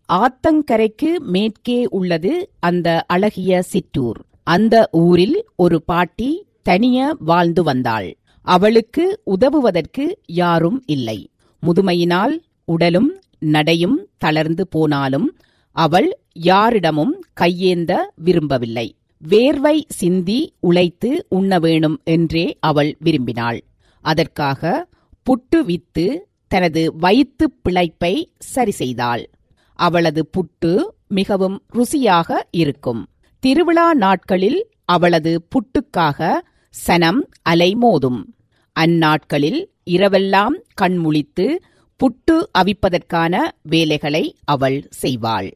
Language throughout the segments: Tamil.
ஆத்தங்கரைக்கு மேற்கே உள்ளது அந்த அழகிய சிற்றூர் அந்த ஊரில் ஒரு பாட்டி தனிய வாழ்ந்து வந்தாள் அவளுக்கு உதவுவதற்கு யாரும் இல்லை முதுமையினால் உடலும் நடையும் தளர்ந்து போனாலும் அவள் யாரிடமும் கையேந்த விரும்பவில்லை வேர்வை சிந்தி உழைத்து உண்ண வேணும் என்றே அவள் விரும்பினாள் அதற்காக புட்டு வித்து தனது வயிற்றுப் பிழைப்பை சரி செய்தாள் அவளது புட்டு மிகவும் ருசியாக இருக்கும் திருவிழா நாட்களில் அவளது புட்டுக்காக சனம் அலைமோதும் அந்நாட்களில் இரவெல்லாம் கண்முழித்து புட்டு அவிப்பதற்கான வேலைகளை அவள் செய்வாள்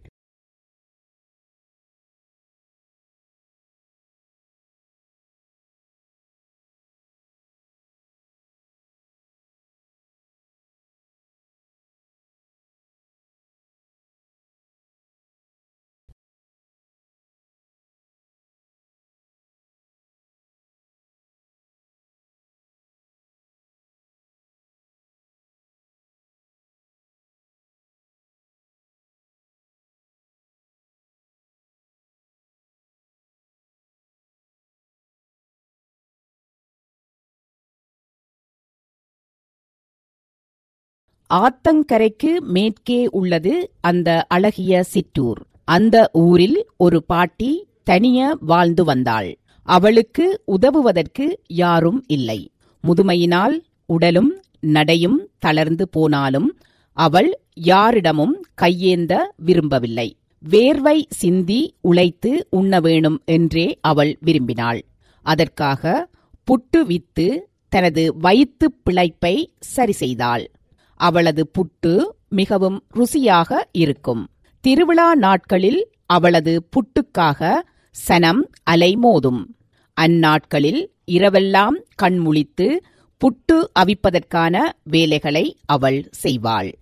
ஆத்தங்கரைக்கு மேற்கே உள்ளது அந்த அழகிய சிற்றூர் அந்த ஊரில் ஒரு பாட்டி தனிய வாழ்ந்து வந்தாள் அவளுக்கு உதவுவதற்கு யாரும் இல்லை முதுமையினால் உடலும் நடையும் தளர்ந்து போனாலும் அவள் யாரிடமும் கையேந்த விரும்பவில்லை வேர்வை சிந்தி உழைத்து உண்ண வேணும் என்றே அவள் விரும்பினாள் அதற்காக புட்டு வித்து தனது வயிற்றுப் பிழைப்பை சரி செய்தாள் அவளது புட்டு மிகவும் ருசியாக இருக்கும் திருவிழா நாட்களில் அவளது புட்டுக்காக சனம் அலைமோதும் அந்நாட்களில் இரவெல்லாம் கண்முழித்து புட்டு அவிப்பதற்கான வேலைகளை அவள் செய்வாள்